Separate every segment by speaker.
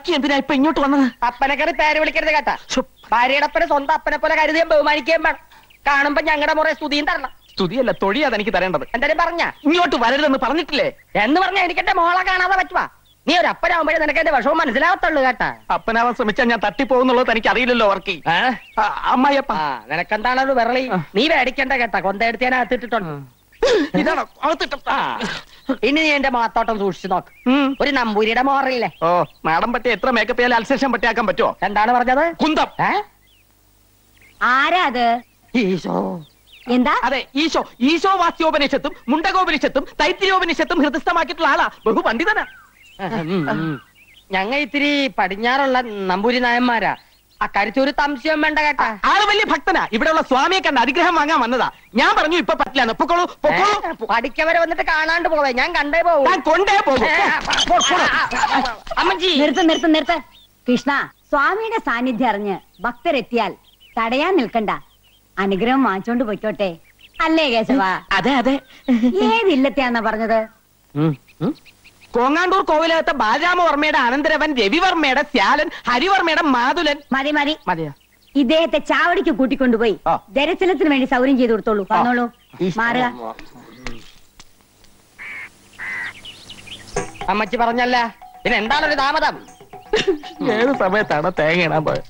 Speaker 1: വർക്കി എന്തിനാ ഇപ്പൊ ഇങ്ങോട്ട് വന്നത്
Speaker 2: അപ്പനെ കയറി പേര് വിളിക്കരുത് കേട്ടാ
Speaker 1: ശ്ശോ,
Speaker 2: ഭാര്യയുടെ അപ്പനെ സ്വന്തം അപ്പനെ പോലെ കരുതിയും ബഹുമാനിക്കുകയും വേണം കാണുമ്പോ ഞങ്ങളുടെ മുറേ സ്തുതിയും തരണം
Speaker 1: സ്തുതിയല്ല തൊഴിയാ എനിക്ക് തരേണ്ടത്
Speaker 2: എന്തായാലും പറഞ്ഞ
Speaker 1: ഇങ്ങോട്ട് വരരുതെന്ന് പറഞ്ഞിട്ടില്ലേ
Speaker 2: എന്ന് പറഞ്ഞാ എനിക്ക് എന്റെ മോളെ കാണാതെ പറ്റുവാ നീ ഒരു അപ്പനാവുമ്പോഴേ നിനക്ക് എന്റെ വിഷമം മനസ്സിലാവത്തുള്ളൂ കേട്ടാ
Speaker 1: അപ്പനാവാൻ ശ്രമിച്ചാൽ ഞാൻ തട്ടിപ്പോകുന്നുള്ളത് തനിക്ക് അറിയില്ലല്ലോ വർക്കി
Speaker 2: ഏ?
Speaker 1: ആ, അമ്മായിയപ്പ
Speaker 2: ആ നിനക്കെന്താണ് ഒരു വിരളി
Speaker 1: ആ.
Speaker 2: നീ മേടിക്കണ്ട കേട്ടാ കൊന്തയെടുത്ത് ഞാൻ അകത്തിട്ടിട്ടുണ്ട്
Speaker 1: ഇതാണോ അകത്തിട്ട
Speaker 2: ആ ഇനി നീ എന്റെ മാത്തോട്ടം സൂക്ഷിച്ചു നോക്ക്
Speaker 1: ഉം.
Speaker 2: ഒരു നമ്പൂരിയുടെ മോറില്ലേ
Speaker 1: ഓ നാടൻ പറ്റി എത്ര മേക്കപ്പ് ചെയ്യാൻ അൽസേഷൻ പറ്റിയാക്കാൻ പറ്റുമോ
Speaker 2: എന്താണ് പറഞ്ഞത്
Speaker 1: കുന്തം
Speaker 2: ഏ
Speaker 3: ആരാ അത്
Speaker 2: ഈശോ
Speaker 3: എന്താ
Speaker 1: അതെ ഈശോ ഈശോ വാസ്യോപനിഷത്തും മുണ്ടകോപനിഷത്തും തൈത്തിരിയോപനിഷത്തും ഹൃദയസ്ഥമാക്കിയിട്ടുള്ള ആളാ ബഹു പണ്ഡിതനാ
Speaker 2: ഉം, ഉം. ഞങ്ങ ഇത്തിരി പടിഞ്ഞാറുള്ള നമ്പൂരി നായന്മാരാ അക്കാര്യത്തിൽ ഒരു സംശയം വേണ്ട കേട്ടാ
Speaker 1: ആള് വലിയ ഭക്തനാ ഇവിടെയുള്ള സ്വാമിയെ കണ്ട് അനുഗ്രഹം വാങ്ങാൻ വന്നതാ ഞാൻ പറഞ്ഞു ഇപ്പൊ പറ്റില്ല പൊക്കോളൂ പൊക്കോളൂ
Speaker 2: ഏ, പഠിക്കവരെ വന്നിട്ട് കാണാണ്ട് പോവേ ഞാൻ കണ്ടേ പോവൂ
Speaker 1: ഞാൻ കൊണ്ടേ പോകും
Speaker 2: ഏ, പോ, പോ, അമ്മച്ചി
Speaker 3: നിർത്ത് നിർത്ത് നിർത്ത് കൃഷ്ണ സ്വാമിയുടെ സാന്നിധ്യം അറിഞ്ഞ് ഭക്തരെത്തിയാൽ തടയാൻ നിൽക്കണ്ട അനുഗ്രഹം വാങ്ങിച്ചോണ്ട് പൊയ്ക്കോട്ടെ അല്ലേ കേശവ
Speaker 1: അതെ അതെ
Speaker 3: ഏതില്ലത്തെയാന്നാ പറഞ്ഞത്
Speaker 1: കോങ്ങാണ്ടൂർ കോവിലകത്തെ ബാലരാമവർമ്മയുടെ അനന്തരവൻ രവിവർമ്മയുടെ ശ്യാലൻ ഹരിവർമ്മയുടെ മാതുലൻ
Speaker 3: മതി മതി
Speaker 1: മതിയോ
Speaker 3: ഇദ്ദേഹത്തെ ചാവടിക്ക് കൂട്ടിക്കൊണ്ടുപോയി
Speaker 1: ആ.
Speaker 3: ദർശനത്തിന് വേണ്ടി സൗകര്യം ചെയ്തു കൊടുത്തോളൂ വന്നോളൂ മാറുക
Speaker 2: അമ്മച്ചി പറഞ്ഞല്ല പിന്നെ എന്താണൊരു താമതം
Speaker 1: ഏത് സമയത്താണ് തേങ്ങ ഇടാൻ പോയത്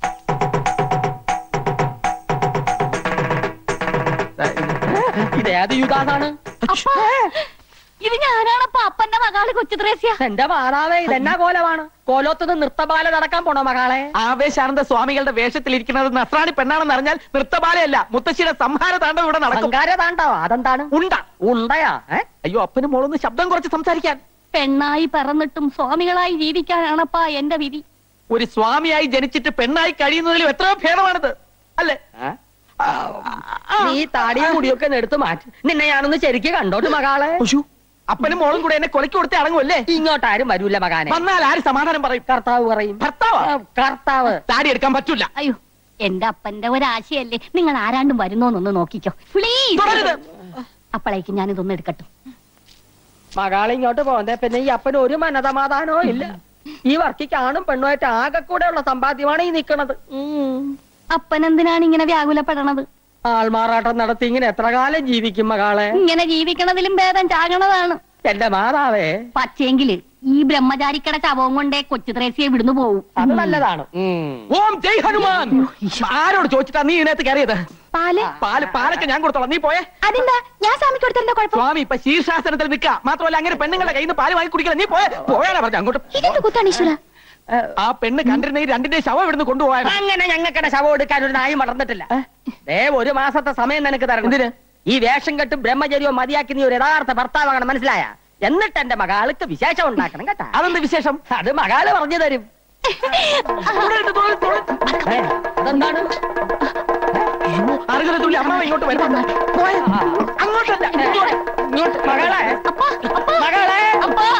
Speaker 2: ഇത് ഏത് യുഗാന്നാണ്
Speaker 4: ഇത് ഞാനാണപ്പ അപ്പന്റെ മകള് കൊച്ചു ത്രേസ്യ
Speaker 2: എന്റെ മാതാവേ ഇതെന്നാ കോലമാണ് കോലോത്തുനിന്ന് നൃത്തബാല നടക്കാൻ പോണോ മകളെ
Speaker 1: ആവേശാനന്ദ സ്വാമികളുടെ വേഷത്തിലിരിക്കുന്നത് നസ്രാണി പെണ്ണാണെന്ന് അറിഞ്ഞാൽ നൃത്തബാലയല്ല മുത്തശ്ശിയുടെ സംഹാര താണ്ഡവം ഇവിടെ നടക്കും
Speaker 2: അഹങ്കാര താണ്ടാവോ അതെന്താണ്
Speaker 1: ഉണ്ട
Speaker 2: ഉണ്ടയാ ഏ
Speaker 1: അയ്യോ അപ്പന് മോളൊന്ന് ശബ്ദം കുറച്ച് സംസാരിക്കാൻ
Speaker 4: പെണ്ണായി പറന്നിട്ടും സ്വാമികളായി ജീവിക്കാനാണപ്പാ എന്റെ വിധി
Speaker 1: ഒരു സ്വാമിയായി ജനിച്ചിട്ട് പെണ്ണായി കഴിയുന്നതിലും എത്രയോ ഭേദമാണിത് അല്ലേ
Speaker 2: ഏ? നീ താടിയും മുടിയൊക്കെ ഒന്ന് എടുത്ത് മാറ്റി നിന്നെ ഞാനൊന്ന് ശരിക്ക് കണ്ടോട്ട് മകളെ
Speaker 1: ഉശു, അപ്പനും മോളും കൂടെ എന്നെ കൊലക്കി കൊടുത്തേ അടങ്ങുമല്ലേ
Speaker 2: ഇങ്ങോട്ടാരും വരൂല മകാനെ
Speaker 1: വന്നാൽ ആര് സമാധാനം പറയും
Speaker 2: കർത്താവ് പറയും
Speaker 1: ഭർത്താവാ
Speaker 2: ആ, കർത്താവ്
Speaker 1: താടി എടുക്കാൻ പറ്റൂല
Speaker 4: അയ്യോ എന്റെ അപ്പന്റെ ഒരാശയല്ലേ നിങ്ങൾ ആരാണ്ടും വരുന്നോന്നൊന്ന് നോക്കിക്കോ പ്ലീസ്
Speaker 1: തുടരുത്
Speaker 4: അപ്പോഴേക്കും ഞാനിതൊന്ന് എടുക്കട്ടെ
Speaker 2: മകളെ ഇങ്ങോട്ട് പോകുന്നേ പിന്നെ ഈ അപ്പന് ഒരു മനതമാധാനവും ഇല്ല ഈ വർക്കി കാണും പെണ്ണുമായിട്ട് ആകെ കൂടെ ഉള്ള സമ്പാദ്യമാണ് ഈ നിക്കണത് ഉം.
Speaker 4: അപ്പൻ എന്തിനാണ് ഇങ്ങനെ വ്യാകുലപ്പെടണത്
Speaker 2: ആൾമാറാട്ടം നടത്തി ഇങ്ങനെ എത്ര കാലം ജീവിക്കും മകളെ
Speaker 4: ഇങ്ങനെ ജീവിക്കണതിലും ഭേദം ചാകണതാണ്
Speaker 2: എന്റെ മാതാവേ
Speaker 4: പക്ഷേങ്കില് ഈ ബ്രഹ്മചാരിക്കട ശവവും കൊണ്ടേ കൊച്ചു ത്രേസ്യെ വിടുന്നു പോവും
Speaker 2: അത് നല്ലതാണ് ഉം.
Speaker 1: ഓം ജയ് ഹനുമാൻ ആരോട് ചോദിച്ചിട്ടാ നീ ഇതിനകത്ത് കയറിയത്
Speaker 4: പാല്
Speaker 1: പാല് പാലൊക്കെ ഞാൻ കൊടുത്തോളാം നീ പോയേ
Speaker 4: അതെന്താ ഞാൻ സ്വാമിക്ക് കൊടുത്തതിന്റെ കുഴപ്പം
Speaker 1: സ്വാമി ഇപ്പൊ ശീർഷാസനത്തിൽ നിൽക്കുക മാത്രമല്ല അങ്ങനെ പെണ്ണുങ്ങളുടെ കയ്യിൽ നിന്ന് പാല് വാങ്ങി കുടിക്കണം നീ പോയേ പോയാലാ പറഞ്ഞു അങ്ങോട്ട്
Speaker 4: ഇതെന്ത് കുത്താണ് ഈശ്വര
Speaker 1: ആ പെണ്ണ് കണ്ടിരുന്ന ഈ രണ്ടിന്റെ ശവം ഇവിടുന്ന് കൊണ്ടുപോയാ
Speaker 2: അങ്ങനെ ഞങ്ങൾക്കിടെ ശവം എടുക്കാൻ ഒരു നായും വളർന്നിട്ടില്ല ദേ ഒരു മാസത്തെ സമയം നിനക്ക് തരണം
Speaker 1: എന്തിന്?
Speaker 2: ഈ വേഷം കെട്ട് ബ്രഹ്മചര്യവും മതിയാക്കി നീ ഒരു യഥാർത്ഥ ഭർത്താവാകണം മനസ്സിലായ എന്നിട്ട് എന്റെ മകാൾക്ക് വിശേഷം ഉണ്ടാക്കണം കേട്ടാ
Speaker 1: അതെന്ത് വിശേഷം
Speaker 2: അത് മകാള് പറഞ്ഞു തരും
Speaker 1: തുടരുത്, തുടരുത്, തുടരുത്.
Speaker 2: ഏ, അതെന്താണ്
Speaker 1: അറുകല തുള്ളി അമ്മാവ ഇങ്ങോട്ട് വരുന്നു പോയെ. അങ്ങോട്ടല്ല ഇങ്ങോട്ട്.
Speaker 2: ഇങ്ങോട്ട് മകളെ മകളെ
Speaker 4: അപ്പാ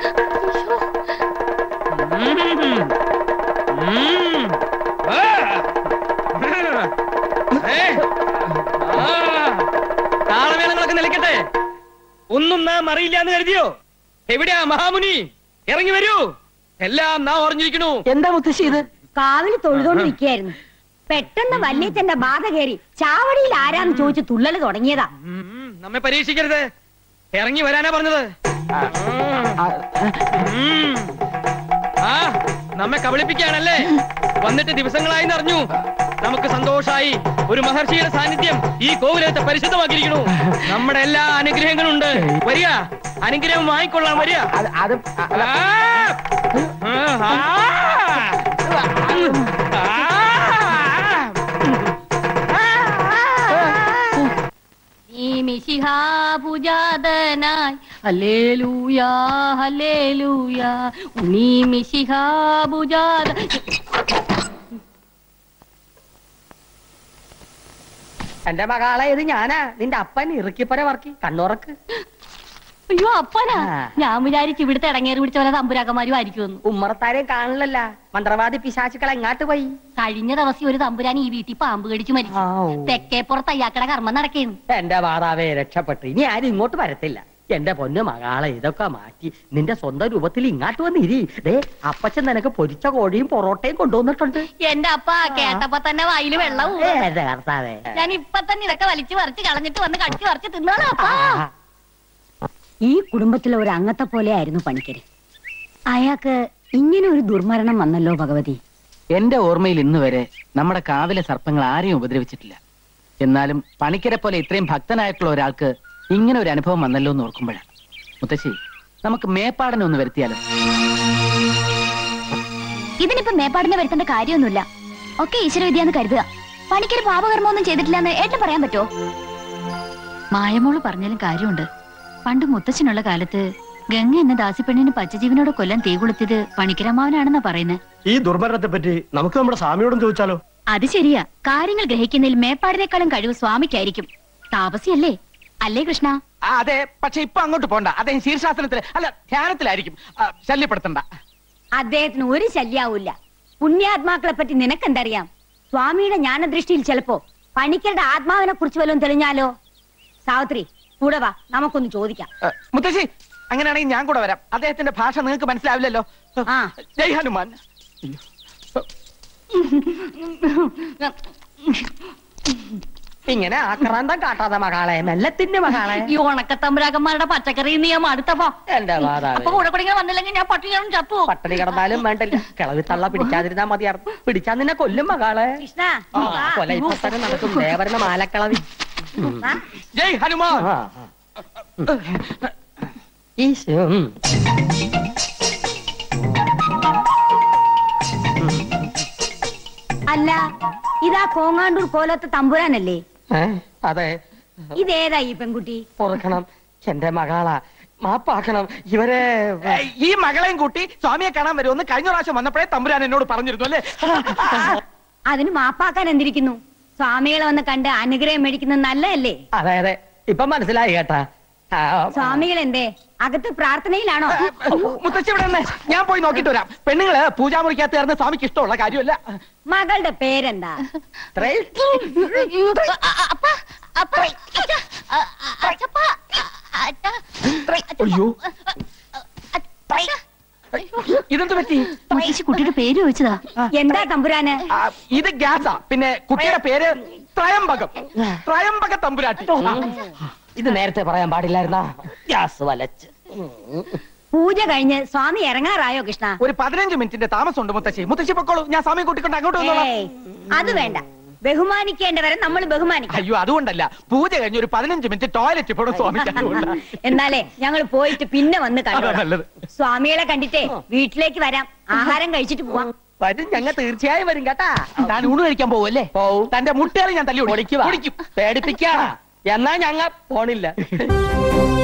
Speaker 5: താളമേളങ്ങളൊക്കെ നിലയ്ക്കട്ടെ ഒന്നും നാം അറിയില്ല എന്ന് കരുതിയോ എവിടെയാ മഹാമുനി ഇറങ്ങി വരൂ എല്ലാം നാം ഓർഞ്ഞിരിക്കണു
Speaker 1: എന്താ മുത്തശ്ശി ഇത്
Speaker 3: കാവില് തൊഴുതോണ്ടിരിക്കുകയായിരുന്നു പെട്ടെന്ന് വല്യച്ഛന്റെ ബാധ കയറി ചാവടിയിൽ ആരാന്ന് ചോദിച്ച് തുള്ളല് തുടങ്ങിയതാ
Speaker 5: ഉം, നമ്മെ പരീക്ഷിക്കരുത് ഇറങ്ങി വരാനാ പറഞ്ഞത് ഉം. ആ നമ്മെ കബളിപ്പിക്കാണല്ലേ വന്നിട്ട് ദിവസങ്ങളായി അറിഞ്ഞു നമുക്ക് സന്തോഷായി ഒരു മഹർഷിയുടെ സാന്നിധ്യം ഈ കോവിലത്തെ പരിശുദ്ധമാക്കിയിരിക്കണു നമ്മുടെ എല്ലാ അനുഗ്രഹങ്ങളും ഉണ്ട് വരിക അനുഗ്രഹം വാങ്ങിക്കൊള്ളാം വരിക
Speaker 1: അത് അത്
Speaker 5: ആ! ആ! ആ!
Speaker 4: നീ മിശിഹാപുജാതനായി ഹല്ലേലൂയാ ഹല്ലേലൂയാ നീ മിശിഹാപുജാത
Speaker 2: എന്റെ മകളെ ഇത് ഞാനാ നിന്റെ അപ്പൻ ഇറുക്കിപ്പര വർക്കി കണ്ണുറക്ക്
Speaker 4: അയ്യോ അപ്പനാ
Speaker 2: ആ.
Speaker 4: ഞാൻ വിചാരിച്ചു ഇവിടുത്തെ ഇടങ്ങേറി പിടിച്ച പോലെ തമ്പുരാക്കന്മാരും ആയിരിക്കുമെന്ന്
Speaker 2: ഉമ്മറത്താരെയും കാണില്ലല്ല മന്ത്രവാദി പിശാചുക്കൾ എങ്ങാട്ട് പോയി
Speaker 4: കഴിഞ്ഞ ദിവസം ഒരു തമ്പുരാൻ ഈ വീട്ടിൽ പാമ്പ് കടിച്ചു മരിച്ചു തെക്കേപ്പുറത്ത് അയ്യാക്കട കർമ്മം നടക്കേന്നു
Speaker 2: എന്റെ മാതാവേ രക്ഷപ്പെട്ടു ഇനി ആരും ഇങ്ങോട്ട് വരത്തില്ല എന്റെ പൊന്നു മകളെ ഇതൊക്കെ മാറ്റി നിന്റെ സ്വന്തം രൂപത്തിൽ ഇങ്ങാട്ട് വന്നിരി ദേ അപ്പച്ചൻ നിനക്ക് പൊരിച്ച കോഴിയും പൊറോട്ടയും കൊണ്ടുവന്നിട്ടുണ്ട്
Speaker 4: എന്റെ അപ്പ കേട്ടപ്പോ തന്നെ വായില് വെള്ളവും
Speaker 2: ഏത് കർത്താവേ
Speaker 4: ഞാൻ ഇപ്പൊ തന്നെ ഇതൊക്കെ വലിച്ചു പറിച്ച് കളഞ്ഞിട്ട് വന്ന് കടിച്ചു പറിച്ച് തിന്നോളാം അപ്പാ
Speaker 3: ഈ കുടുംബത്തിലെ ഒരു അംഗത്തെ പോലെയായിരുന്നു പണിക്കര് അയാൾക്ക് ഇങ്ങനെ ഒരു ദുർമരണം വന്നല്ലോ ഭഗവതി
Speaker 1: എന്റെ ഓർമ്മയിൽ ഇന്ന് വരെ നമ്മുടെ കാവിലെ സർപ്പങ്ങൾ ആരെയും ഉപദ്രവിച്ചിട്ടില്ല എന്നാലും പണിക്കരെ പോലെ ഇത്രയും ഭക്തനായിട്ടുള്ള ഒരാൾക്ക് ഇങ്ങനെ ഒരു അനുഭവം വന്നല്ലോ എന്ന് ഓർക്കുമ്പോഴാണ് മുത്തശ്ശി നമുക്ക് മേപ്പാടനെ ഒന്ന് വരുത്തിയാലോ
Speaker 4: ഇതിനിപ്പോ മേപ്പാടിനെ വരുത്തേണ്ട കാര്യമൊന്നുമില്ല ഒക്കെ ഈശ്വരവിദ്യാന്ന് കരുതുക പണിക്കൊരു പാപകർമ്മമൊന്നും ചെയ്തിട്ടില്ലെന്ന് ഏട്ടൻ പറയാൻ പറ്റുമോ മായമോള് പറഞ്ഞാലും കാര്യമുണ്ട് പണ്ട് മുത്തച്ഛനുള്ള കാലത്ത് ഗംഗ എന്ന ദാസിപ്പെണ്ണിന് പച്ചജീവനോട് കൊല്ലം തീ കൊളുത്തിയത് പണിക്കരമാവനാണെന്നാ പറയുന്നത്
Speaker 6: ഈ ദുർമരണത്തെ പറ്റി നമുക്ക് നമ്മുടെ സ്വാമിയോടും ചോദിച്ചാലോ
Speaker 4: അത് ശരിയാ കാര്യങ്ങൾ ഗ്രഹിക്കുന്നതിൽ മേപ്പാടിനേക്കാളും കഴിവ് സ്വാമിക്കായിരിക്കും താപസിയല്ലേ അല്ലേ കൃഷ്ണ
Speaker 1: ആ, അതെ പക്ഷെ ഇപ്പൊ അങ്ങോട്ട് പോണ്ട അദ്ദേഹം ശീർഷാസനത്തിൽ അല്ല ധ്യാനത്തിലായിരിക്കും ആ, ശല്യപ്പെടുത്തണ്ട
Speaker 3: അദ്ദേഹത്തിന് ഒരു ശല്യാവൂല്ല പുണ്യാത്മാക്കളെ പറ്റി നിനക്കെന്തറിയാം സ്വാമിയുടെ ജ്ഞാനദൃഷ്ടിയിൽ ചിലപ്പോ പണിക്കരുടെ ആത്മാവിനെ കുറിച്ച് വല്ലതും തെളിഞ്ഞാലോ സാവിത്രി കൂടെ വാ നമുക്കൊന്ന് ചോദിക്കാം
Speaker 1: ആ, മുത്തശ്ശി അങ്ങനെയാണെങ്കിൽ ഞാൻ കൂടെ വരാം അദ്ദേഹത്തിന്റെ ഭാഷ നിങ്ങൾക്ക് മനസ്സിലാവില്ലല്ലോ
Speaker 3: ആ.
Speaker 1: ജയ് ഹനുമാൻ
Speaker 2: ഇങ്ങനെ ആക്രാന്തം കാട്ടാതെ മകളെ മെല്ലെ തിന്നു മകളെ
Speaker 4: ഈ ഉണക്കത്തമ്പുരാക്കന്മാരുടെ പച്ചക്കറി നീ മടുത്തപ്പോ
Speaker 2: എന്റെ മാതാവേ
Speaker 4: അപ്പൊ കൂടെ കൂടെ ഇങ്ങനെ വന്നില്ലെങ്കിൽ ഞാൻ പട്ടികളും ചത്തു
Speaker 2: പട്ടണി കിടന്നാലും വേണ്ടില്ല കിളവി തള്ള പിടിക്കാതിരുന്നാ മതിയായിരുന്നു പിടിച്ചാ നിന്നെ കൊല്ലും മകളെ
Speaker 3: കൃഷ്ണ
Speaker 2: ആ,
Speaker 3: വാ.
Speaker 2: കൊല ഇപ്പൊ തന്നെ നടക്കും ദേവരന്റെ മാലക്കിളവി
Speaker 3: വാ.
Speaker 1: ജയ് ഹനുമാൻ
Speaker 2: ആ, ആ. ഈശോ ഉം.
Speaker 3: അല്ല ഇതാ കോങ്ങാണ്ടൂർ കോലത്തെ തമ്പുരാനല്ലേ
Speaker 2: ഏ, അതെ
Speaker 3: ഇതേതാ ഈ പെൺകുട്ടി
Speaker 2: പൊറുക്കണം എന്റെ മകളാ മാപ്പാക്കണം ഇവരെ
Speaker 1: ഏയ്, ഈ മകളെയും കൂട്ടി സ്വാമിയെ കാണാൻ വരുമെന്ന് കഴിഞ്ഞ പ്രാവശ്യം വന്നപ്പോഴേ തമ്പുരാൻ എന്നോട് പറഞ്ഞിരുന്നു അല്ലേ
Speaker 3: അതിന് മാപ്പാക്കാൻ എന്തിരിക്കുന്നു സ്വാമികളെ വന്ന് കണ്ട് അനുഗ്രഹം മേടിക്കുന്നത് നല്ലതല്ലേ
Speaker 2: അതെ അതെ ഇപ്പൊ മനസ്സിലായി കേട്ടാ ആ,
Speaker 3: സ്വാമികൾ എന്തേ അകത്ത് പ്രാർത്ഥനയിലാണോ
Speaker 1: മുത്തശ്ശി ഇവിടെ നിന്ന് ഞാൻ പോയി നോക്കിട്ട് വരാം പെണ്ണുങ്ങള് പൂജാമുറിക്കകത്ത് കയറുന്ന സ്വാമിക്ക് ഇഷ്ടമുള്ള കാര്യമല്ല
Speaker 3: മകളുടെ പേരെന്താ
Speaker 2: ഇത്രയും
Speaker 4: അപ്പ അപ്പ അച്ഛ, അ, അ, അച്ഛപ്പ, അച്ഛ,
Speaker 1: അയ്യോ
Speaker 4: അച്ഛ.
Speaker 1: ഇതെന്ത് പറ്റി
Speaker 4: മുത്തശ്ശി കുട്ടിയുടെ പേര് ചോദിച്ചതാ
Speaker 3: എന്താ തമ്പുരാന്
Speaker 1: ആ, ഇത് ഗ്യാസാ പിന്നെ കുട്ടിയുടെ പേര് ത്രയംബകം ത്രയംബക തമ്പുരാട്ടി
Speaker 2: ഇത് നേരത്തെ പറയാൻ പാടില്ലായിരുന്നാ ഗ്യാസ് വലച്ച്
Speaker 3: പൂജ കഴിഞ്ഞ് സ്വാമി ഇറങ്ങാറായോ കൃഷ്ണ
Speaker 1: ഒരു പതിനഞ്ച് മിനിറ്റിന്റെ താമസമുണ്ട് മുത്തശ്ശി മുത്തശ്ശി പൊക്കോളൂ ഞാൻ സ്വാമിയെ കൂട്ടിക്കൊണ്ട് അങ്ങോട്ട് വന്നോളാം
Speaker 3: ഏയ് അത് വേണ്ട ബഹുമാനിക്കേണ്ടവരെ നമ്മൾ ബഹുമാനിക്കണം
Speaker 1: അയ്യോ അതുകൊണ്ടല്ല പൂജ കഴിഞ്ഞ് ഒരു പതിനഞ്ച് മിനിറ്റ് ടോയ്ലറ്റ് പോണം സ്വാമിക്ക് അതുകൊണ്ടാ.
Speaker 3: എന്നാലേ ഞങ്ങൾ പോയിട്ട് പിന്നെ വന്ന്
Speaker 1: അതാ
Speaker 3: കണ്ടോളാം
Speaker 1: നല്ലത്
Speaker 3: സ്വാമികളെ കണ്ടിട്ടേ വീട്ടിലേക്ക് വരാം ആഹാരം കഴിച്ചിട്ട് പോവാം
Speaker 2: വരും ഞങ്ങൾ തീർച്ചയായും വരും കേട്ടാ
Speaker 1: താൻ ഊണ് കഴിക്കാൻ പോവല്ലേ
Speaker 2: പോവും.
Speaker 1: തന്റെ മുട്ടേറി ഞാൻ തല്ലി
Speaker 2: പൊളിക്കുവാ
Speaker 1: പൊളിക്കും
Speaker 2: പേടിപ്പിക്കാ എന്നാ ഞങ്ങ പോണില്ല